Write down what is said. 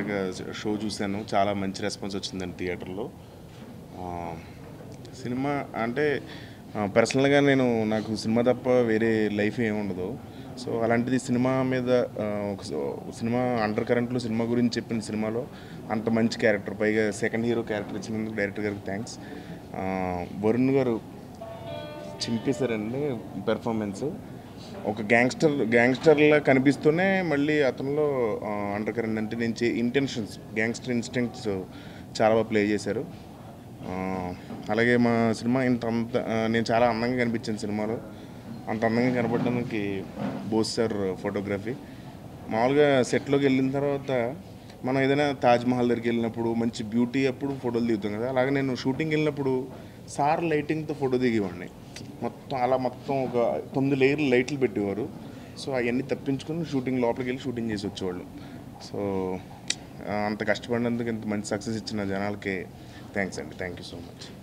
ఇందాక షో చూశాను చాలా మంచి రెస్పాన్స్ వచ్చిందండి థియేటర్లో ఆ, సినిమా అంటే పర్సనల్గా నేను నాకు సినిమా తప్ప వేరే లైఫ్ ఏమి ఉండదు సో అలాంటిది సినిమా మీద ఆ, ఒక స- సినిమా అండర్ కరెంట్లో సినిమా గురించి చెప్పిన సినిమాలో అంత మంచి క్యారెక్టర్ పైగా సెకండ్ హీరో క్యారెక్టర్ ఇచ్చినందుకు డైరెక్టర్ గారికి థ్యాంక్స్ వరుణ్ గారు చింపేశారండి పెర్ఫార్మెన్స్ ఒక గ్యాంగ్స్టర్ గ్యాంగ్స్టర్లా కనిపిస్తూనే మళ్ళీ అతనిలో అండర్ కరెంట్ అంటే నేను ఇంటెన్షన్స్ గ్యాంగ్స్టర్ ఇన్స్టింక్ట్స్ చాలా బాగా ప్లే చేశారు ఆ, అలాగే మా సినిమా ఇంత అంత ఆ, నేను చాలా అందంగా కనిపించాను సినిమాలో అంత అందంగా కనపడడానికి బోస్ సార్ ఫోటోగ్రఫీ మామూలుగా సెట్లోకి వెళ్ళిన తర్వాత మనం ఏదైనా తాజ్ మహల్ దగ్గరికి వెళ్ళినప్పుడు మంచి బ్యూటీ అప్పుడు ఫోటోలు దిగుతాం కదా అలాగే నేను షూటింగ్ వెళ్ళినప్పుడు సార్ లైటింగ్తో ఫోటో దిగేవాడిని మొత్తం అలా మొత్తం ఒక తొమ్మిది లేయర్లు లైట్లు పెట్టేవారు సో అవన్నీ తప్పించుకొని షూటింగ్ లోపలికి వెళ్ళి షూటింగ్ చేసి వచ్చేవాళ్ళు సో ఆ, అంత కష్టపడినందుకు ఇంత మంచి సక్సెస్ ఇచ్చిన జనాలకి థ్యాంక్స్ అండి థ్యాంక్ యూ సో మచ్